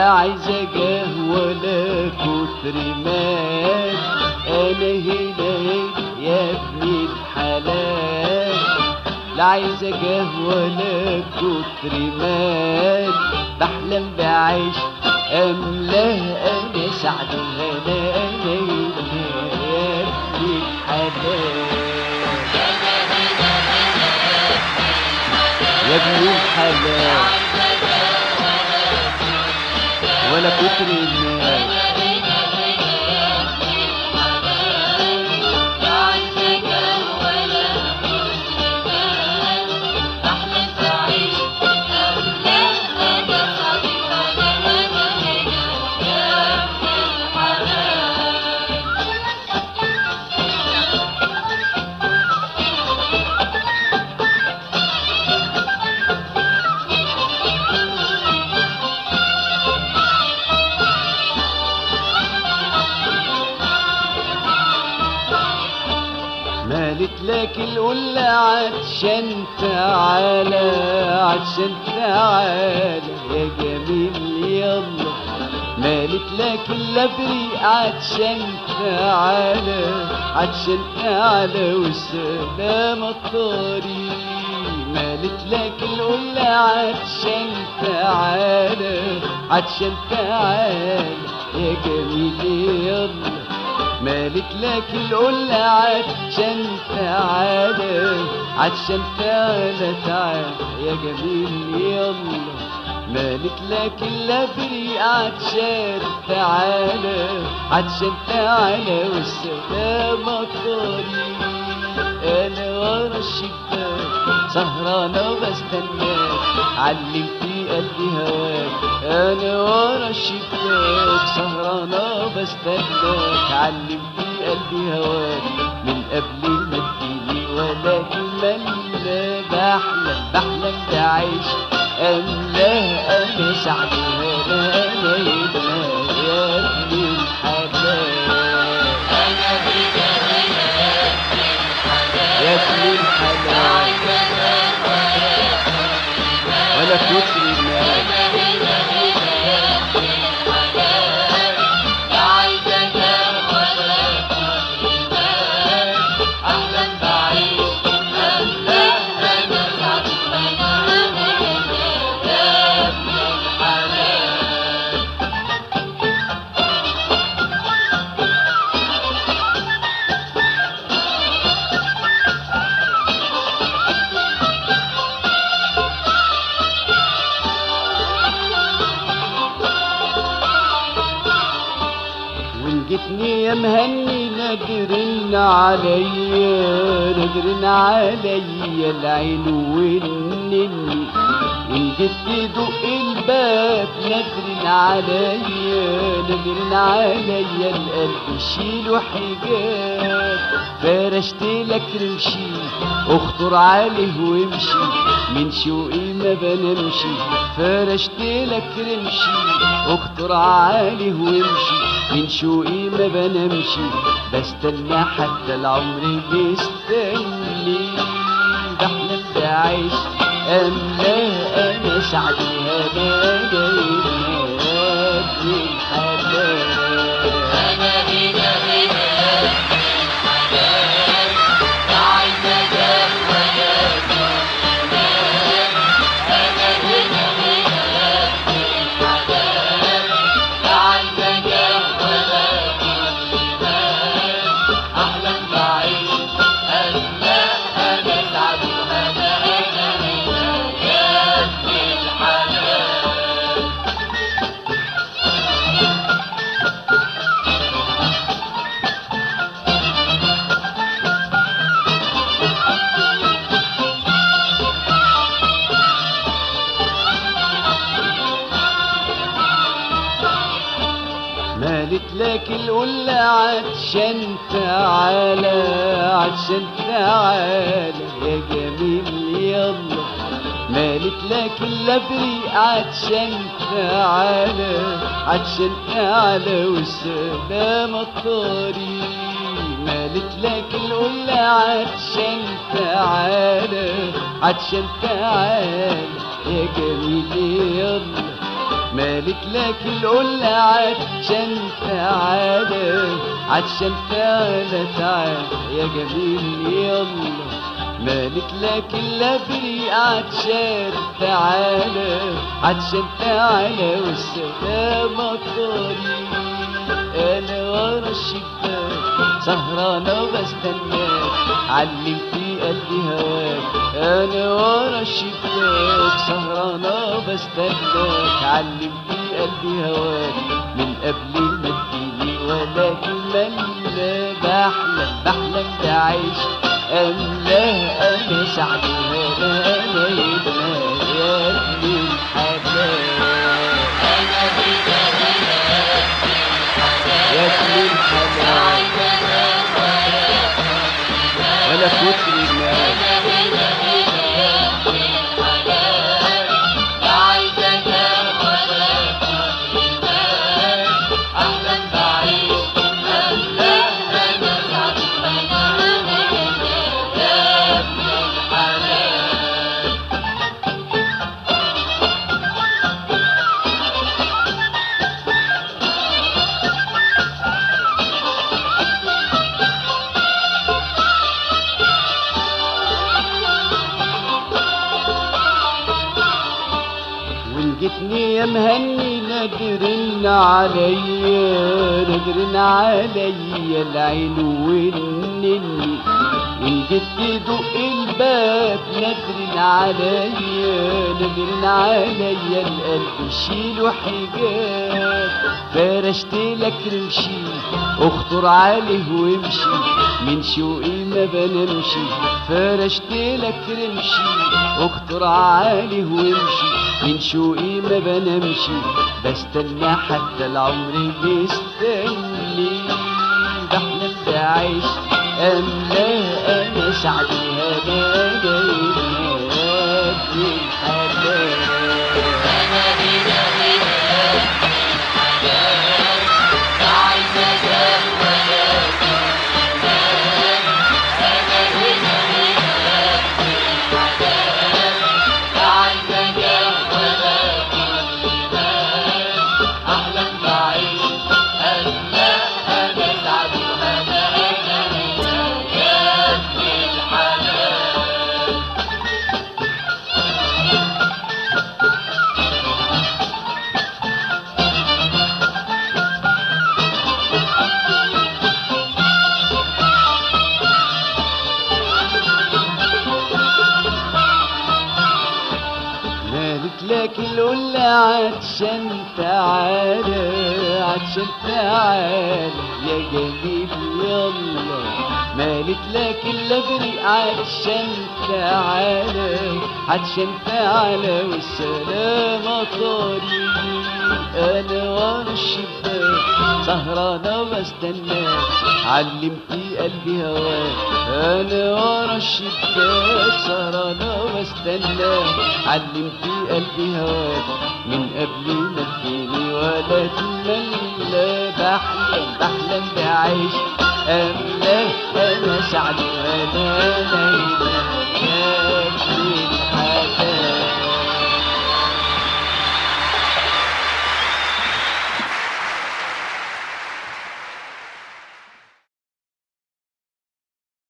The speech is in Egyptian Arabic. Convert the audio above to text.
عايزة جاه ولا كتر مال انا هنا هنا يا ابن الحلال لا عايزة جاه ولا كتر مال بحلم بعيش املاه انا سعد وهنا انا هنا يا ابن الحلال يا ابن الحلال ولا كتر المال مالت لك القلة عطشان تعالى عطشان تعالى يا جميل يلا مالت لك اللبري عطشان تعالى عطشان تعالى والسلام الطريق مالت لك القلة عطشان تعالى عطشان تعالى يا جميل يلا مالك لك القلة عشان تعالى عشان تعالى تعالى يا جميل يلا مالك لك اللبري عشان تعالى عشان تعالى والسلام الطريق انا ورا الشباك سهرانة بستناك علمتي قلبي هواك انا ورا الشباك سهرانة بستناك علمتي قلبي هواك من قبل ما تجيني ولكن ملا بحلم بحلم بعيش املاه انا سعد وهنا انا يبنى يا ابن الحلال يا ابن الحلال ولا كتر المال وان جيتني يا مهني نادرين عليا نادرين عليا العين والنني وان جيت تدق الباب نادرين عليا نادرين عليا القلب شيله حجاب فرشت لك رمشي اخطر عليه وامشي من شوقي ما بنمشي فرشت لك رمشي اخطر عليه وامشي من شوقي ما بنمشي بستنى حتى العمر بيستني بحلم بعيش املاه انا سعد هذا جاي الحلال مالت لك القلة عشان تعالى عشان تعالى يا جميل يلا مالت لك اللبري عشان تعالى عشان تعالى والسلام الطريق مالت لك القلة عشان تعالى عشان تعالى يا جميل يلا مالك لك القلة عشان تعالى عشان تعالى تعالى يا جميل يلا مالك لك الا بريء عشان تعالى عشان تعالى والسلامة طريق انا ورا الشباك سهرانة بستناك علمتي قلبي هواك انا ورا الشباك سهرانة بستناك علمتي قلبي هواك من قبل ما تجيني ولكن ملا بحلم بحلم بعيش أملاه أنا سعد وأنا أنا يبنى يا ابن الحلال يا ابن الحلال ولا كتر الناس وإن جيتني يا مهني نادرن عليا نادرن عليا العين والنني وإن جيت تدق الباب نادرن عليا نادرن عليا القلب شيله حجاب فرشت لك رمشي اخطر عليه وامشي من شوقي ما بنمشي فرشت لك رمشي اخطر عليه وامشي من شوقي ما بنمشي بستنى حتى العمر بيستني بحلم بعيش أملا أنا سعد هذا جاي الحلال مالك لك القلة عشان تعالى عشان تعالى يا جميل يلا مالك لك الا بريء عشان تعالى عشان تعالى والسلامة طريق انا ورا الشباك سهرانة بستناك علمتي قلبي هواك انا ورا الشباك سهرانة بستناك علمتي قلبي هواك من قبل ما تجيني ولا تملى بحلم بحلم بعيش أملا أنا سعد وأنا نايمة